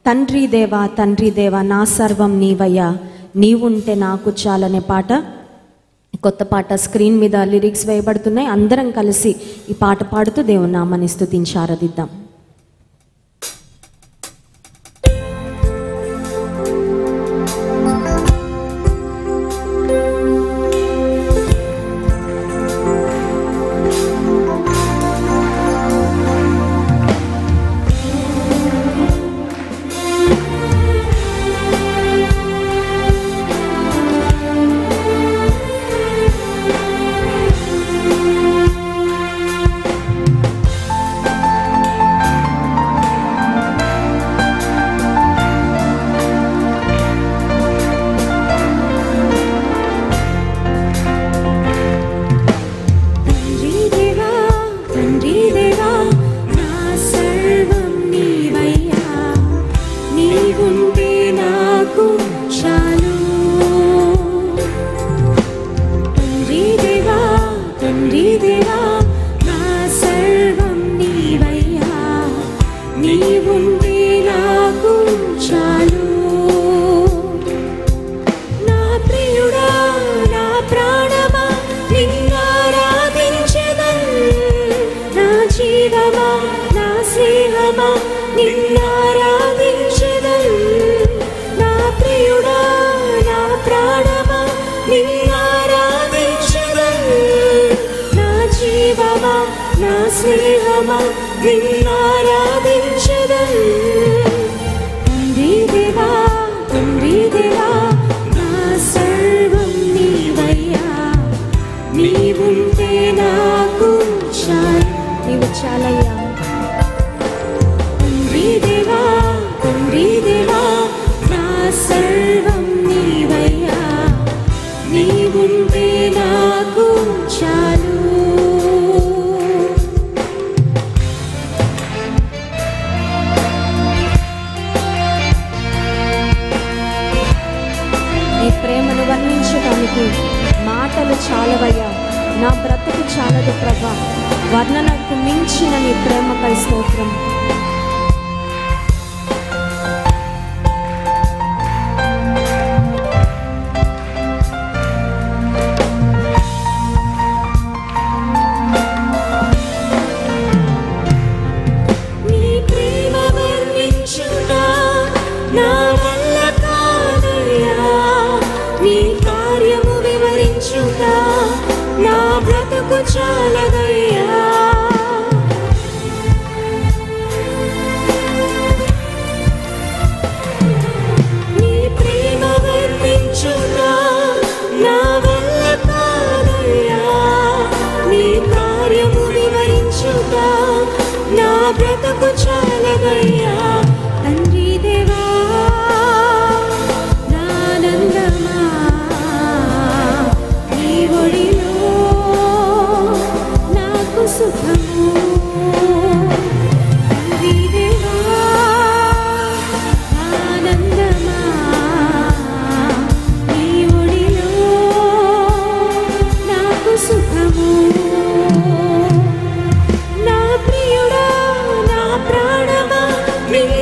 తండ్రి దేవా తండ్రి దేవా నా సర్వం నీవయ్యా నీవుంటే నాకు చాలనే పాట కొత్త పాట స్క్రీన్ మీద లిరిక్స్ వేయబడుతున్నాయి అందరం కలిసి ఈ పాట పాడుతూ దేవుని నామాన్ని స్తుతించి ఆరాధిద్దాం తండ్రి దేవా తండ్రి దేవా నా సర్వం నీవయ్యా నీవుంటే నాకు చాలు తండ్రి దేవా తండ్రి దేవా నా సర్వం నీవయ్యా నీవుంటే నాకు చాలు నా ప్రియుడా నా ప్రాణమా నిన్నారాధించెదన్ నా జీవమా నా స్నేహమా నిన్నారాధించెదన్ నా ప్రియుడా నా ప్రాణమా నిన్నారాధించెదన్ నా జీవమా నా స్నేహమా నిన్నారాధించెదన్ తండ్రి దేవా తండ్రి దేవా నా సర్వం నీవయ్యా నీవుంటే నాకు చాలు నీవు చాలయ్యా తండ్రి దేవా తండ్రి దేవా నా సర్వం నీవయ్యా నీవుంటే నాకు చాలు నీ ప్రేమను వర్ణించడానికి మాటలు చాలవయ్యా నా బ్రతుకు చాలదు ప్రభా వర్ణనకు మించిన నీ ప్రేమపై స్తోత్రం నీ ప్రేమ వర్ణించునా నా వల్ల కాదయ్యా నీ కార్యము వివరించునా నా బ్రతుకు చాలదయ్యా నీ ప్రేమ వర్ణించునా నా వల్ల కాదయ్యా నీ కార్యము వివరించుగా నా బ్రతుకు చాలదయ్యా తండ్రి దేవా నానందమా నీ ఒడిలో నాకు సుఖము తండ్రి దేవా ఆనందమా నీ ఒడిలో నాకు సుఖము నా ప్రియుడా నా ప్రాణమా నిన్ను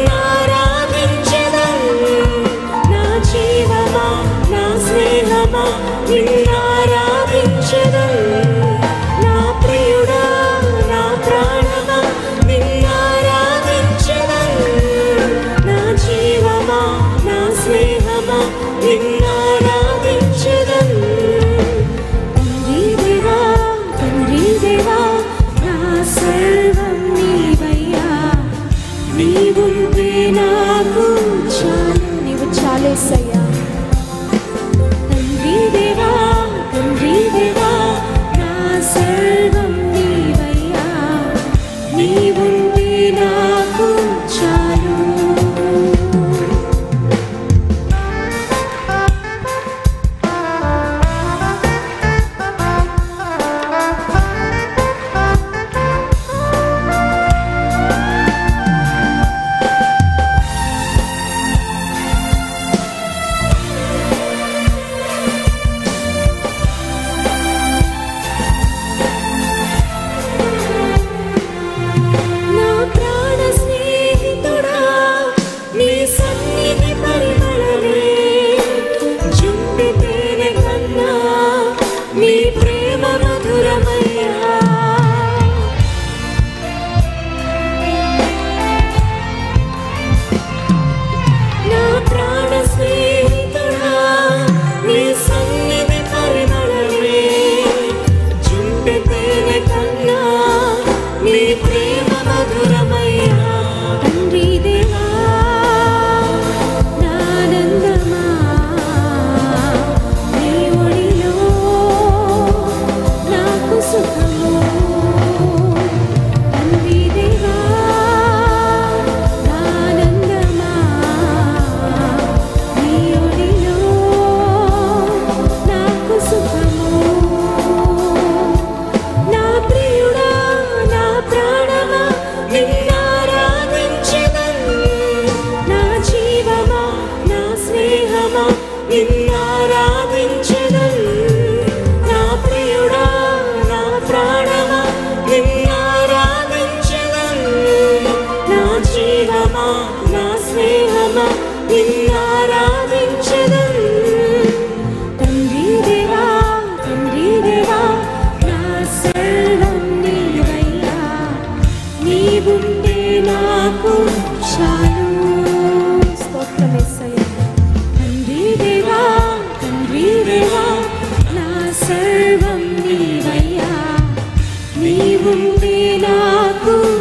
ఉంటే నాకు